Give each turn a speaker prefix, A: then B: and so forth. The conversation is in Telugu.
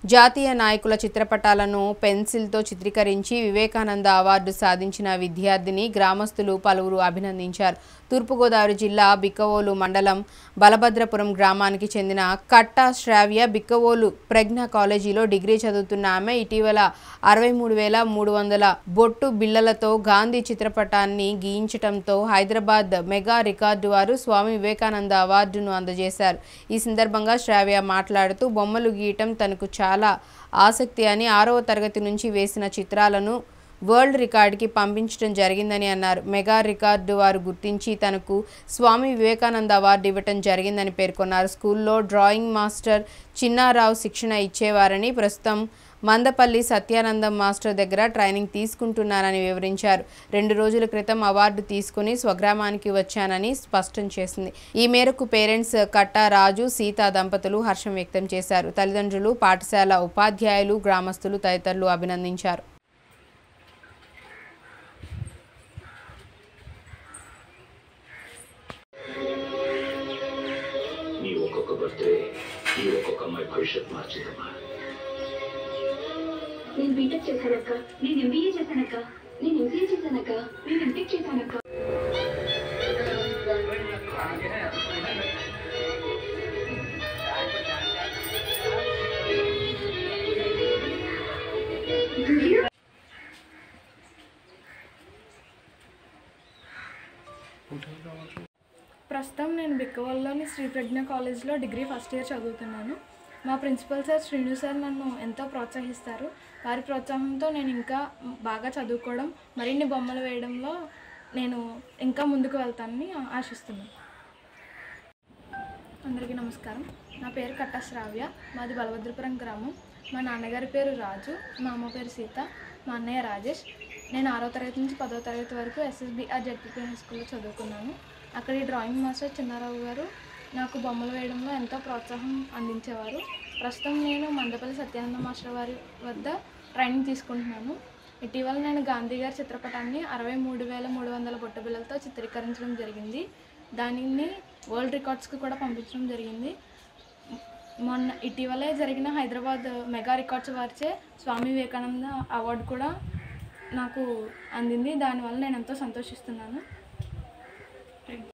A: జాతీయ నాయకుల చిత్రపటాలను పెన్సిల్తో చిత్రీకరించి వివేకానంద అవార్డు సాధించిన విద్యార్థిని గ్రామస్తులు పలువురు అభినందించారు తూర్పుగోదావరి జిల్లా బిక్కవోలు మండలం బలభద్రపురం గ్రామానికి చెందిన కట్టా శ్రావ్య బిక్కవోలు ప్రజ్ఞ కాలేజీలో డిగ్రీ చదువుతున్న ఆమె ఇటీవల అరవై మూడు వేల మూడు వందల బొట్టు బిళ్లలతో గాంధీ చిత్రపటాన్ని గీయించటంతో హైదరాబాద్ మెగా రికార్డు వారు స్వామి వివేకానంద అవార్డును అందజేశారు ఈ సందర్భంగా శ్రావ్య మాట్లాడుతూ బొమ్మలు గీయటం తనకు చాలా ఆసక్తి అని ఆరవ తరగతి నుంచి వేసిన చిత్రాలను వరల్డ్ రికార్డుకి పంపించడం జరిగిందని అన్నారు మెగా రికార్డు వారు గుర్తించి తనకు స్వామి వివేకానంద అవార్డు ఇవ్వటం జరిగిందని పేర్కొన్నారు స్కూల్లో డ్రాయింగ్ మాస్టర్ చిన్నారావు శిక్షణ ఇచ్చేవారని ప్రస్తుతం మందపల్లి సత్యానందం మాస్టర్ దగ్గర ట్రైనింగ్ తీసుకుంటున్నానని వివరించారు రెండు రోజుల క్రితం అవార్డు తీసుకుని స్వగ్రామానికి వచ్చానని స్పష్టం చేసింది ఈ మేరకు పేరెంట్స్ కట్టా రాజు సీత దంపతులు హర్షం వ్యక్తం చేశారు తల్లిదండ్రులు పాఠశాల ఉపాధ్యాయులు గ్రామస్తులు తదితరులు అభినందించారు
B: నీ ఒక్కొక్క బర్త్డే ఈ ఒక్కొక్క అమ్మాయి భవిష్యత్ మార్చిందమ్మా
C: నేను బీటెక్ చేశానక్క నేను ఎంబీఏ చేశానక్క నేను ఎంసీఏ చేశానక్క నేను ఎంటెక్ చేశానక్క
D: ప్రస్తుతం నేను బిక్కవల్లోని శ్రీ ప్రజ్ఞ కాలేజ్లో డిగ్రీ ఫస్ట్ ఇయర్ చదువుతున్నాను మా ప్రిన్సిపల్ సార్ శ్రీను సార్ నన్ను ఎంతో ప్రోత్సహిస్తారు వారి ప్రోత్సాహంతో నేను ఇంకా బాగా చదువుకోవడం మరిన్ని బొమ్మలు వేయడంలో నేను ఇంకా ముందుకు వెళ్తానని ఆశిస్తున్నాను అందరికీ నమస్కారం నా పేరు కట్ట శ్రావ్య మాది బలభద్రపురం గ్రామం మా నాన్నగారి పేరు రాజు మా అమ్మ పేరు సీత మా అన్నయ్య రాజేష్ నేను ఆరో తరగతి నుంచి పదో తరగతి వరకు ఎస్ఎస్బిఆర్ జడ్పీపీ హై స్కూల్లో చదువుకున్నాను అక్కడ ఈ డ్రాయింగ్ మాస్టర్ చిన్నారావు గారు నాకు బొమ్మలు వేయడంలో ఎంతో ప్రోత్సాహం అందించేవారు ప్రస్తుతం నేను మందపల్లి సత్యానంద మాస్టర్ వారి వద్ద ట్రైనింగ్ తీసుకుంటున్నాను ఇటీవల నేను గాంధీ గారి చిత్రపటాన్ని అరవై మూడు వేల మూడు వందల బుట్టబిళ్ళలతో చిత్రీకరించడం జరిగింది దానిని వరల్డ్ రికార్డ్స్కి కూడా పంపించడం జరిగింది మొన్న ఇటీవలే జరిగిన హైదరాబాద్ మెగా రికార్డ్స్ వారిచే స్వామి వివేకానంద అవార్డు కూడా నాకు అందింది దానివల్ల నేను ఎంతో సంతోషిస్తున్నాను